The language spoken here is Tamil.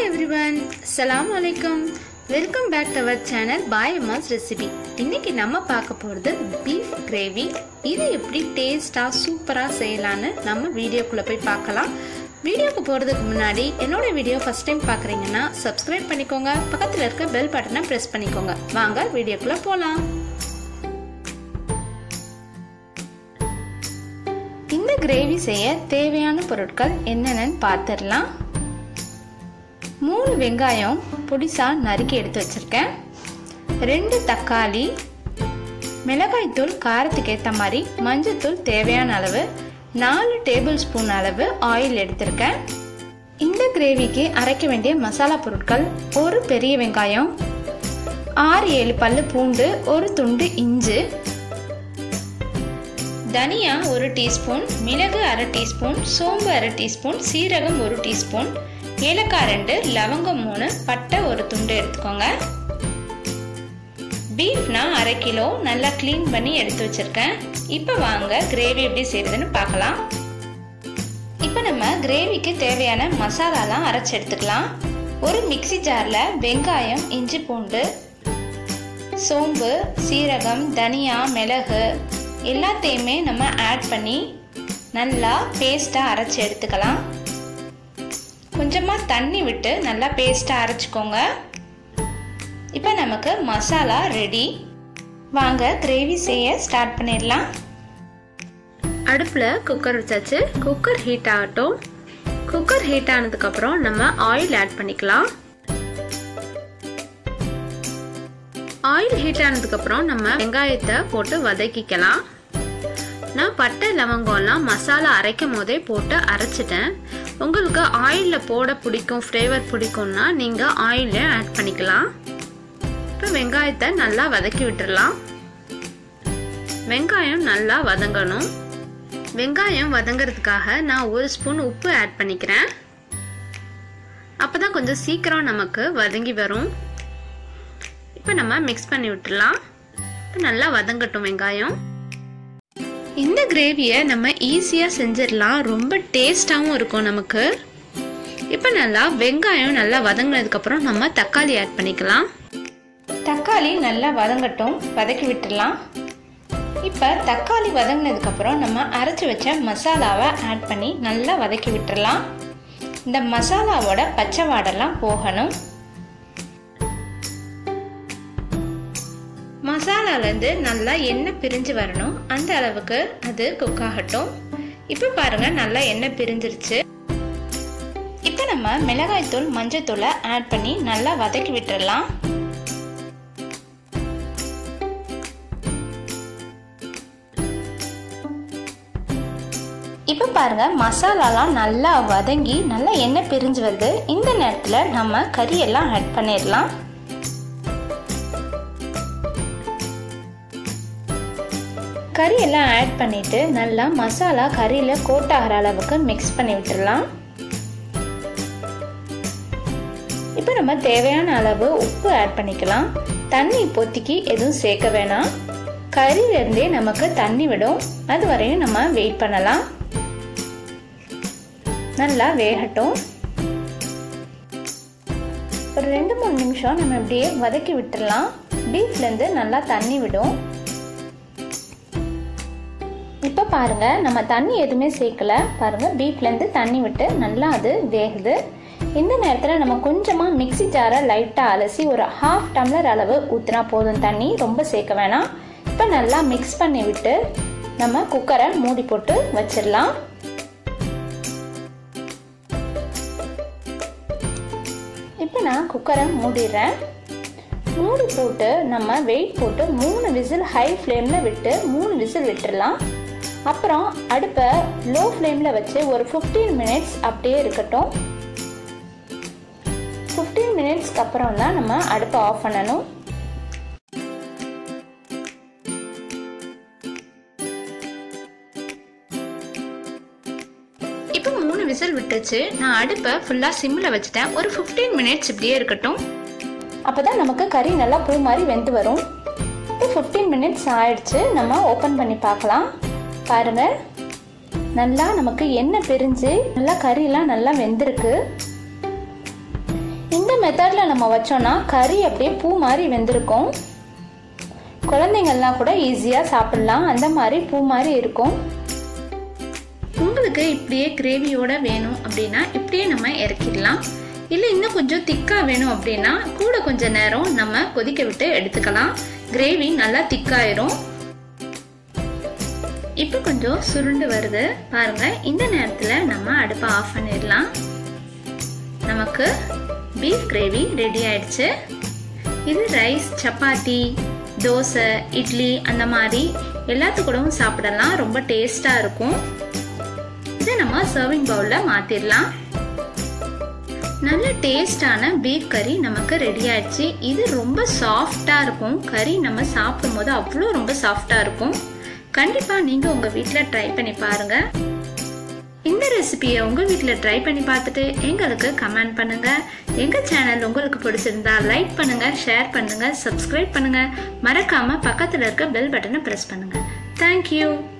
எவ்ரிவன் அஸ்ஸலாமு அலைக்கும் welcome back to our channel Bhai Amma's recipe இன்னைக்கு நம்ம பார்க்க போகிறது பீஃப் கிரேவி இது எப்படி டேஸ்டாக சூப்பராக செய்யலான்னு நம்ம வீடியோக்குள்ளே போய் பார்க்கலாம் வீடியோக்கு போகிறதுக்கு முன்னாடி என்னோட வீடியோ ஃபஸ்ட் டைம் பார்க்குறீங்கன்னா சப்ஸ்கிரைப் பண்ணிக்கோங்க பக்கத்தில் இருக்க பெல் பட்டனை ப்ரெஸ் பண்ணிக்கோங்க வாங்க வீடியோக்குள்ளே போகலாம் இந்த கிரேவி செய்ய தேவையான பொருட்கள் என்னென்னு பார்த்துடலாம் மூணு வெங்காயம் பொடிசாக நறுக்கி எடுத்து வச்சுருக்கேன் ரெண்டு தக்காளி மிளகாய்த்தூள் காரத்துக்கு ஏற்ற மாதிரி மஞ்சத்தூள் தேவையான அளவு நாலு டேபிள் ஸ்பூன் அளவு ஆயில் எடுத்திருக்கேன் இந்த கிரேவிக்கு அரைக்க வேண்டிய மசாலா பொருட்கள் ஒரு பெரிய வெங்காயம் ஆறு ஏழு பல்லு பூண்டு ஒரு துண்டு இஞ்சு தனியா ஒரு டீஸ்பூன் மிளகு அரை டீஸ்பூன் சோம்பு அரை டீஸ்பூன் சீரகம் ஒரு டீஸ்பூன் ஏலக்காய் ரெண்டு லவங்கம் மூணு பட்டை ஒரு துண்டு எடுத்துக்கோங்க பீஃப்னா அரை கிலோ நல்லா க்ளீன் பண்ணி எடுத்து வச்சுருக்கேன் இப்போ வாங்க கிரேவி எப்படி செய்கிறதுன்னு பார்க்கலாம் இப்போ நம்ம கிரேவிக்கு தேவையான மசாலாலாம் அரைச்சி எடுத்துக்கலாம் ஒரு மிக்சி ஜாரில் வெங்காயம் இஞ்சி பூண்டு சோம்பு சீரகம் தனியா மிளகு எல்லாத்தையுமே நம்ம ஆட் பண்ணி நல்லா பேஸ்ட்டாக அரைச்சி எடுத்துக்கலாம் கொஞ்சமாக தண்ணி விட்டு நல்லா பேஸ்ட்டாக அரைச்சிக்கோங்க இப்போ நமக்கு மசாலா ரெடி வாங்க கிரேவி செய்ய ஸ்டார்ட் பண்ணிடலாம் அடுப்பில் குக்கர் வச்சாச்சு குக்கர் ஹீட் ஆகட்டும் குக்கர் ஹீட் ஆனதுக்கப்புறம் நம்ம ஆயில் ஆட் பண்ணிக்கலாம் ஆயில் ஹீட் ஆனதுக்கப்புறம் நம்ம வெங்காயத்தை போட்டு வதக்கிக்கலாம் நான் பட்டை லவங்கம்லாம் மசாலா அரைக்கும் போதே போட்டு அரைச்சிட்டேன் உங்களுக்கு ஆயிலில் போட பிடிக்கும் ஃப்ளேவர் பிடிக்கும்னா நீங்கள் ஆயிலே ஆட் பண்ணிக்கலாம் இப்போ வெங்காயத்தை நல்லா வதக்கி விட்டுடலாம் வெங்காயம் நல்லா வதங்கணும் வெங்காயம் வதங்கிறதுக்காக நான் ஒரு ஸ்பூன் உப்பு ஆட் பண்ணிக்கிறேன் அப்போ தான் கொஞ்சம் சீக்கிரம் நமக்கு வதங்கி வரும் இப்போ நம்ம மிக்ஸ் பண்ணி விட்டுடலாம் இப்போ நல்லா வதங்கட்டும் வெங்காயம் இந்த கிரேவியை நம்ம ஈஸியாக செஞ்சிடலாம் ரொம்ப டேஸ்டாகவும் இருக்கும் நமக்கு இப்போ நல்லா வெங்காயம் நல்லா வதங்கினதுக்கப்புறம் நம்ம தக்காளி ஆட் பண்ணிக்கலாம் தக்காளி நல்லா வதங்கட்டும் வதக்கி விட்டுடலாம் இப்போ தக்காளி வதங்கினதுக்கப்புறம் நம்ம அரைச்சி வச்ச மசாலாவை ஆட் பண்ணி நல்லா வதக்கி விட்டுடலாம் இந்த மசாலாவோட பச்சை வாடெல்லாம் போகணும் மசாலாலேருந்து நல்லா எண்ணெய் பிரிஞ்சு வரணும் அந்த அளவுக்கு அது குக் ஆகட்டும் இப்போ பாருங்க நல்லா எண்ணெய் பிரிஞ்சிருச்சு இப்போ நம்ம மிளகாய்த்தூள் மஞ்சத்தூளை ஆட் பண்ணி நல்லா வதக்கி விட்டுடலாம் இப்போ பாருங்க மசாலாலாம் நல்லா வதங்கி நல்லா எண்ணெய் பிரிஞ்சு வருது இந்த நேரத்தில் நம்ம கறியெல்லாம் ஆட் பண்ணிடலாம் கறி எல்லாம் ஆட் பண்ணிட்டு நல்லா மசாலா கறியில் கோட் ஆகிற அளவுக்கு மிக்ஸ் பண்ணி விட்டுடலாம் இப்போ நம்ம தேவையான அளவு உப்பு ஆட் பண்ணிக்கலாம் தண்ணி இப்போதைக்கு எதுவும் சேர்க்க வேணாம் கறியிலேருந்தே நமக்கு தண்ணி விடும் அது வரையும் நம்ம வெயிட் பண்ணலாம் நல்லா வேகட்டும் ஒரு ரெண்டு மூணு நிமிஷம் நம்ம இப்படியே வதக்கி விட்டுடலாம் பீஃப்லேருந்து நல்லா தண்ணி விடும் இப்போ பாருங்கள் நம்ம தண்ணி எதுவுமே சேர்க்கல பாருங்கள் பீஃப்லேருந்து தண்ணி விட்டு நல்லா அது வேகுது இந்த நேரத்தில் நம்ம கொஞ்சமாக மிக்சி ஜாரை லைட்டாக அலசி ஒரு ஹாஃப் டம்ளர் அளவு ஊற்றினா போதும் தண்ணி ரொம்ப சேர்க்க வேணாம் இப்போ நல்லா மிக்ஸ் பண்ணி விட்டு நம்ம குக்கரை மூடி போட்டு வச்சிடலாம் இப்போ நான் குக்கரை மூடிடுறேன் மூடி போட்டு நம்ம வெயிட் போட்டு மூணு விசில் ஹை ஃப்ளேமில் விட்டு மூணு விசில் விட்டுடலாம் அப்புறம் அடுப்பை லோ ஃப்ளேமில் வச்சு ஒரு ஃபிஃப்டீன் மினிட்ஸ் அப்படியே இருக்கட்டும் ஃபிஃப்டீன் மினிட்ஸ்க்கு அப்புறம் தான் நம்ம அடுப்பை ஆஃப் பண்ணணும் இப்போ மூணு விசில் விட்டுச்சு நான் அடுப்பை ஃபுல்லாக சிம்மில் வச்சுட்டேன் ஒரு ஃபிஃப்டீன் மினிட்ஸ் இப்படியே இருக்கட்டும் அப்போ தான் நமக்கு கறி நல்லா பூ மாதிரி வெந்து வரும் இப்போ ஃபிஃப்டீன் மினிட்ஸ் ஆயிடுச்சு நம்ம ஓப்பன் பண்ணி பார்க்கலாம் பாருங்கள் நல்லா நமக்கு எண்ணெய் பிரிஞ்சு நல்லா கறியெல்லாம் நல்லா வெந்திருக்கு மெத்தடில் நம்ம வச்சோம்னா கறி அப்படியே பூ மாதிரி வெந்திருக்கும் குழந்தைங்கள்லாம் கூட ஈஸியாக சாப்பிடலாம் அந்த மாதிரி பூ மாதிரி இருக்கும் உங்களுக்கு இப்படியே கிரேவியோட வேணும் அப்படின்னா இப்படியே நம்ம இறக்கிடலாம் இல்லை இன்னும் கொஞ்சம் திக்காக வேணும் அப்படின்னா கூட கொஞ்சம் நேரம் நம்ம கொதிக்க விட்டு எடுத்துக்கலாம் கிரேவி நல்லா திக்காயிரும் இப்போ கொஞ்சம் சுருண்டு வருது பாருங்க இந்த நேரத்தில் நம்ம அடுப்பை ஆஃப் பண்ணிடலாம் நமக்கு பீஃப் கிரேவி ரெடி ஆயிடுச்சு இது ரைஸ் சப்பாத்தி தோசை இட்லி அந்த மாதிரி எல்லாத்து கூடவும் சாப்பிடலாம் ரொம்ப டேஸ்டாக இருக்கும் இதை நம்ம சர்விங் பவுலில் மாற்றிடலாம் நல்ல டேஸ்டான பீஃப் கறி நமக்கு ரெடி ஆயிடுச்சு இது ரொம்ப சாஃப்டாக இருக்கும் கறி நம்ம சாப்பிடும் போது அவ்வளோ ரொம்ப சாஃப்டாக இருக்கும் கண்டிப்பாக நீங்கள் உங்கள் வீட்டில் ட்ரை பண்ணி பாருங்கள் இந்த ரெசிபியை உங்கள் வீட்டில் ட்ரை பண்ணி பார்த்துட்டு எங்களுக்கு கமெண்ட் பண்ணுங்கள் எங்கள் சேனல் உங்களுக்கு பிடிச்சிருந்தா லைக் பண்ணுங்கள் ஷேர் பண்ணுங்கள் சப்ஸ்கிரைப் பண்ணுங்கள் மறக்காமல் பக்கத்தில் இருக்க பெல் பட்டனை ப்ரெஸ் பண்ணுங்கள் தேங்க்யூ